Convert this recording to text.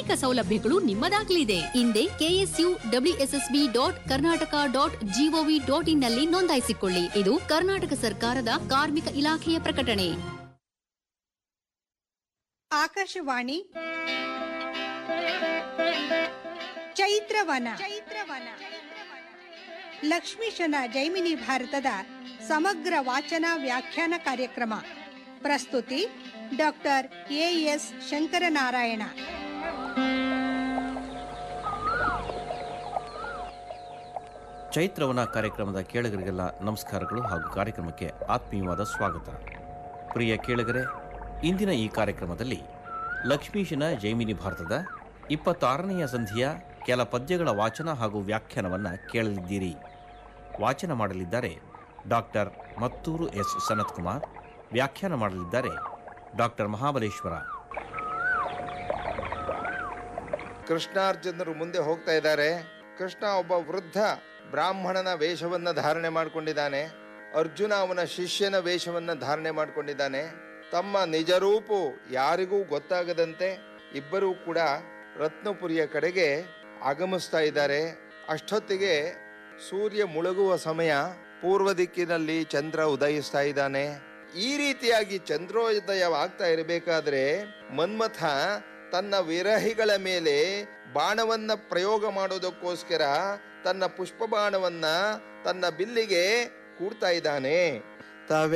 ಅನೇಕ ಸೌಲಭ್ಯಗಳು ನಿಮ್ಮದಾಗಲಿದೆ ಹಿಂದೆ KSU WSSB dot Karnataka dot GOV dot in ನಲ್ಲಿ ನೋಂದಾಯಿಸಿಕೊಳ್ಳಿ ಇದು ಕರ್ನಾಟಕ ಸರ್ಕಾರದ ಕಾರ್ಮಿಕ ಇಲಾಖೆಯ ಪ್ರಕಟಣೆ ಆಕಾಶವಾಣಿ ಚೈತ್ರವನ ಚೈತ್ರವನ ಲಕ್ಷ್ಮೀಶನ ಜೈಮಿನಿ ಭಾರತದ ಸಮಗ್ರ ವಾಚನ ವ್ಯಾಖ್ಯಾನ ಕಾರ್ಯಕ್ರಮ ಪ್ರಸ್ತುತಿ ಡಾಕ್ಟರ್ ಎ ಎಸ್ ಶಂಕರನಾರಾಯಣ ಚೈತ್ರವನ ಕಾರ್ಯಕ್ರಮದ ಕೇಳುಗರಿಗೆಲ್ಲ ನಮಸ್ಕಾರಗಳು ಹಾಗೂ ಕಾರ್ಯಕ್ರಮಕ್ಕೆ ಆತ್ಮೀಯವಾದ ಸ್ವಾಗತ ಪ್ರಿಯ ಕೇಳುಗರೆ ಇಂದಿನ ಈ ಕಾರ್ಯಕ್ರಮದಲ್ಲಿ ಲಕ್ಷ್ಮೀಶನ ಜೈಮಿನಿ ಭಾರತದ ಇಪ್ಪತ್ತಾರನೆಯ ಸಂಧಿಯ ಕೆಲ ಪದ್ಯಗಳ ವಾಚನ ಹಾಗೂ ವ್ಯಾಖ್ಯಾನವನ್ನು ಕೇಳಲಿದ್ದೀರಿ ವಾಚನ ಮಾಡಲಿದ್ದಾರೆ ಡಾಕ್ಟರ್ ಮತ್ತೂರು ಎಸ್ ಸನತ್ಕುಮಾರ್ ವ್ಯಾಖ್ಯಾನ ಮಾಡಲಿದ್ದಾರೆ ಡಾಕ್ಟರ್ ಮಹಾಬಲೇಶ್ವರ ಕೃಷ್ಣಾರ್ಜುನರು ಮುಂದೆ ಹೋಗ್ತಾ ಇದ್ದಾರೆ ಕೃಷ್ಣ ಒಬ್ಬ ವೃದ್ಧ ಬ್ರಾಹ್ಮಣನ ವೇಷವನ್ನ ಧಾರಣೆ ಮಾಡಿಕೊಂಡಿದ್ದಾನೆ ಅರ್ಜುನ ಅವನ ಶಿಷ್ಯನ ವೇಷವನ್ನ ಧಾರಣೆ ಮಾಡಿಕೊಂಡಿದ್ದಾನೆ ತಮ್ಮ ನಿಜರೂಪು ಯಾರಿಗೂ ಗೊತ್ತಾಗದಂತೆ ಇಬ್ಬರೂ ಕೂಡ ರತ್ನಪುರಿಯ ಕಡೆಗೆ ಆಗಮಿಸ್ತಾ ಇದ್ದಾರೆ ಅಷ್ಟೊತ್ತಿಗೆ ಸೂರ್ಯ ಮುಳುಗುವ ಸಮಯ ಪೂರ್ವ ದಿಕ್ಕಿನಲ್ಲಿ ಚಂದ್ರ ಉದಯಿಸ್ತಾ ಇದ್ದಾನೆ ಈ ರೀತಿಯಾಗಿ ಚಂದ್ರೋದಯವಾಗ್ತಾ ಇರಬೇಕಾದ್ರೆ ಮನ್ಮಥ ತನ್ನ ವಿರಹಿಗಳ ಮೇಲೆ ಬಾಣವನ್ನ ಪ್ರಯೋಗ ಮಾಡೋದಕ್ಕೋಸ್ಕರ ತನ್ನ ಪುಷ್ಪ ಬಾಣವನ್ನ ತನ್ನ ಬಿಲ್ಲಿಗೆ ಕೂಡ್ತಾ ಇದ್ದಾನೆ ತಾವೇ